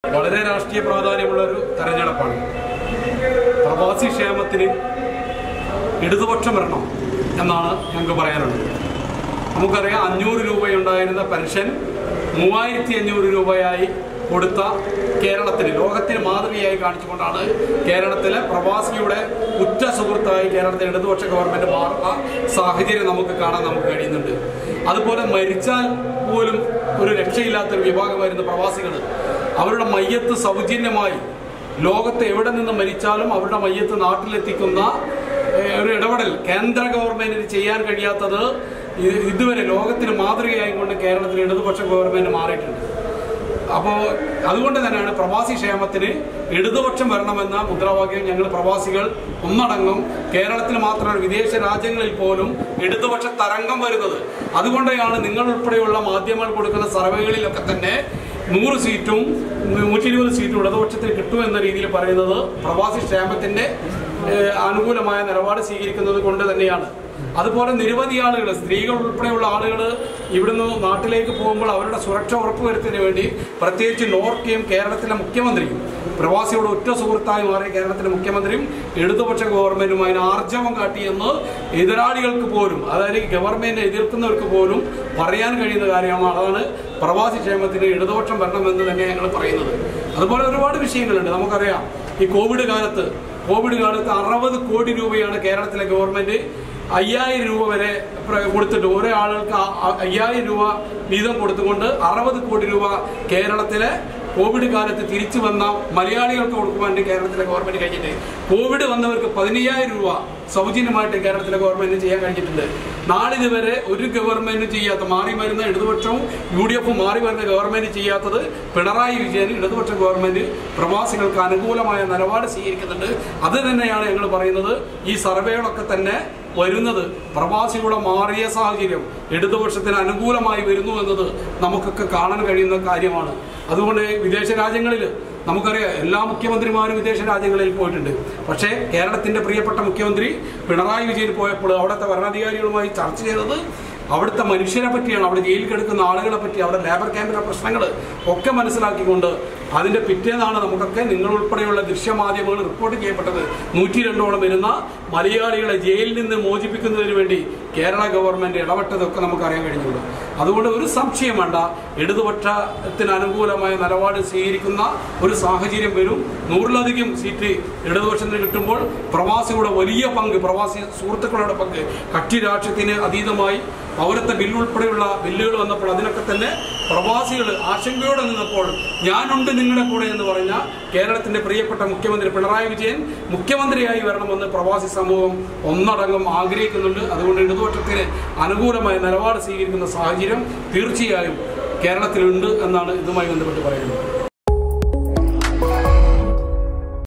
വളരെ രാഷ്ട്രീയ പ്രാധാന്യമുള്ള ഒരു തെരഞ്ഞെടുപ്പാണ് പ്രവാസി ക്ഷേമത്തിന് ഇടതുപക്ഷം വരണം എന്നാണ് ഞങ്ങൾക്ക് പറയാനുള്ളത് നമുക്കറിയാം അഞ്ഞൂറ് രൂപയുണ്ടായിരുന്ന പെൻഷൻ മൂവായിരത്തി അഞ്ഞൂറ് രൂപയായി കൊടുത്ത കേരളത്തിന് ലോകത്തിന് മാതൃകയായി കാണിച്ചുകൊണ്ടാണ് കേരളത്തിലെ പ്രവാസിയുടെ ഉറ്റ സുഹൃത്തായി കേരളത്തിലെ ഇടതുപക്ഷ ഗവൺമെന്റ് മാറുന്ന സാഹചര്യം നമുക്ക് കാണാൻ നമുക്ക് കഴിയുന്നുണ്ട് അതുപോലെ മരിച്ചാൽ പോലും ഒരു രക്ഷയില്ലാത്തൊരു വിഭാഗമായിരുന്ന പ്രവാസികൾ അവരുടെ മയ്യത്ത് സൗജന്യമായി ലോകത്ത് എവിടെ നിന്ന് മരിച്ചാലും അവരുടെ മയ്യത്ത് നാട്ടിലെത്തിക്കുന്ന ഏഹ്, ഒരു ഇടപെടൽ കേന്ദ്ര ഗവൺമെന്റിന് ചെയ്യാൻ കഴിയാത്തത് ഇത് ഇതുവരെ ലോകത്തിന് മാതൃകയായി കൊണ്ട് കേരളത്തിൽ ഇടതുപക്ഷ ഗവൺമെന്റ് മാറിയിട്ടുണ്ട് അപ്പോൾ അതുകൊണ്ട് തന്നെയാണ് പ്രവാസി ക്ഷേമത്തിന് ഇടതുപക്ഷം വരണമെന്ന മുദ്രാവാക്യം ഞങ്ങൾ പ്രവാസികൾ ഒന്നടങ്കം കേരളത്തിൽ മാത്രമല്ല വിദേശ രാജ്യങ്ങളിൽ പോലും ഇടതുപക്ഷ തരംഗം വരുന്നത് അതുകൊണ്ടാണ് നിങ്ങൾ ഉൾപ്പെടെയുള്ള മാധ്യമങ്ങൾ കൊടുക്കുന്ന സർവേകളിലൊക്കെ തന്നെ നൂറ് സീറ്റും നൂറ്റി ഇരുപത് സീറ്റും ഇടതുപക്ഷത്തിന് കിട്ടും എന്ന രീതിയിൽ പറയുന്നത് പ്രവാസി ക്ഷേമത്തിന്റെ ഏഹ്, അനുകൂലമായ നിലപാട് സ്വീകരിക്കുന്നത് കൊണ്ട് തന്നെയാണ് അതുപോലെ നിരവധി ആളുകൾ സ്ത്രീകൾ ഉൾപ്പെടെയുള്ള ആളുകൾ ഇവിടുന്ന് നാട്ടിലേക്ക് പോകുമ്പോൾ അവരുടെ സുരക്ഷ ഉറപ്പുവരുത്തുന്നതിന് വേണ്ടി പ്രത്യേകിച്ച് നോർക്കയും കേരളത്തിലെ മുഖ്യമന്ത്രിയും പ്രവാസിയുടെ ഒറ്റ സുഹൃത്തായി മാറിയ കേരളത്തിലെ മുഖ്യമന്ത്രിയും ഇടതുപക്ഷ ഗവൺമെന്റും അതിന് ആർജവം കാട്ടിയെന്ന് എതിരാളികൾക്ക് പോലും അതായത് ഗവൺമെന്റിനെ എതിർക്കുന്നവർക്ക് പോലും പറയാൻ കഴിയുന്ന കാര്യമാണ് അതാണ് പ്രവാസി ക്ഷേമത്തിന് ഇടതുപക്ഷം വരണമെന്ന് തന്നെ ഞങ്ങൾ പറയുന്നത് അതുപോലെ ഒരുപാട് വിഷയങ്ങളുണ്ട് നമുക്കറിയാം ഈ കോവിഡ് കാലത്ത് കോവിഡ് കാലത്ത് അറുപത് കോടി രൂപയാണ് കേരളത്തിലെ ഗവൺമെന്റ് അയ്യായിരം രൂപ വരെ പ്ര- കൊടുത്തിട്ട് ഓരോ ആളുകൾക്ക് ആ- ആ അയ്യായിരം രൂപ വീതം കൊടുത്തുകൊണ്ട് അറുപത് കോടി രൂപ കേരളത്തിലെ കോവിഡ് കാലത്ത് തിരിച്ചു വന്ന മലയാളികൾക്ക് കൊടുക്കുവാൻ കേരളത്തിലെ ഗവൺമെന്റ് കഴിഞ്ഞിട്ട് കോവിഡ് വന്നവർക്ക് പതിനയ്യായിരം രൂപ സൗജന്യമായിട്ട് കേരളത്തിലെ ഗവൺമെന്റ് ചെയ്യാൻ കഴിഞ്ഞിട്ടുണ്ട് നാളിതുവരെ ഒരു ഗവൺമെന്റ് ചെയ്യാത്ത മാറി വരുന്ന ഇടതുപക്ഷവും യു ഡി എഫും മാറി വരുന്ന ഗവൺമെന്റ് ചെയ്യാത്തത് പിണറായി വിജയൻ ഇടതുപക്ഷ ഗവൺമെന്റ് പ്രവാസികൾക്ക് അനുകൂലമായ നിലപാട് സ്വീകരിക്കുന്നുണ്ട് അത് തന്നെയാണ് ഞങ്ങൾ പറയുന്നത് ഈ സർവേകളൊക്കെ തന്നെ വരുന്നത് പ്രവാസികളുടെ മാറിയ സാഹചര്യം ഇടതുപക്ഷത്തിന് അനുകൂലമായി വരുന്നു എന്നത് നമുക്കൊക്കെ കാണാൻ കഴിയുന്ന കാര്യമാണ് അതുകൊണ്ട് വിദേശ രാജ്യങ്ങളിൽ നമുക്കറിയാം എല്ലാ മുഖ്യമന്ത്രിമാരും വിദേശ രാജ്യങ്ങളിൽ പോയിട്ടുണ്ട് പക്ഷേ കേരളത്തിന്റെ പ്രിയപ്പെട്ട മുഖ്യമന്ത്രി പിണറായി വിജയൻ പോയപ്പോൾ അവിടുത്തെ ഭരണാധികാരികളുമായി ചർച്ച ചെയ്തത് അവിടുത്തെ മനുഷ്യരെ പറ്റിയാണ് അവിടെ ജയിലിൽ കിടക്കുന്ന ആളുകളെ പറ്റി അവിടെ ലേബർ ക്യാമ്പിലെ പ്രശ്നങ്ങൾ ഒക്കെ മനസ്സിലാക്കിക്കൊണ്ട് അതിന്റെ പിറ്റേന്നാണ് നമുക്കൊക്കെ നിങ്ങൾ ഉൾപ്പെടെയുള്ള ദൃശ്യമാധ്യമങ്ങൾ റിപ്പോർട്ട് ചെയ്യപ്പെട്ടത് നൂറ്റി രണ്ടോളം വരുന്ന മലയാളികളെ ജയിലിൽ നിന്ന് മോചിപ്പിക്കുന്നതിന് വേണ്ടി കേരള ഗവൺമെന്റ് ഇടപെട്ടതൊക്കെ നമുക്ക് അറിയാൻ കഴിഞ്ഞുള്ളൂ അതുകൊണ്ട് ഒരു സംശയം വേണ്ട ഇടതുപക്ഷത്തിന് അനുകൂലമായ നിലപാട് സ്വീകരിക്കുന്ന ഒരു സാഹചര്യം വരും നൂറിലധികം സീറ്റ് ഇടതുപക്ഷത്തിന് കിട്ടുമ്പോൾ പ്രവാസികളുടെ വലിയ പങ്ക് പ്രവാസി സുഹൃത്തുക്കളുടെ പങ്ക് കക്ഷി രാഷ്ട്രീയത്തിന് അതീതമായി പൗരത്വ ബില്ല് ഉൾപ്പെടെയുള്ള ബില്ലുകൾ വന്നപ്പോൾ അതിനൊക്കെ തന്നെ പ്രവാസികൾ ആശങ്കയോടെ നിന്നപ്പോൾ ഞാനുണ്ട് നിങ്ങളുടെ കൂടെ എന്ന് പറഞ്ഞ കേരളത്തിന്റെ പ്രിയപ്പെട്ട മുഖ്യമന്ത്രി പിണറായി വിജയൻ മുഖ്യമന്ത്രിയായി വരണമെന്ന് പ്രവാസി സമൂഹം ഒന്നടങ്കം ആഗ്രഹിക്കുന്നുണ്ട് അതുകൊണ്ട് ഇടതുപക്ഷത്തിന് അനുകൂലമായ നിലപാട് സ്വീകരിക്കുന്ന സാഹചര്യം തീർച്ചയായും കേരളത്തിലുണ്ട് എന്നാണ് ഇതുമായി ബന്ധപ്പെട്ട് പറയുന്നത്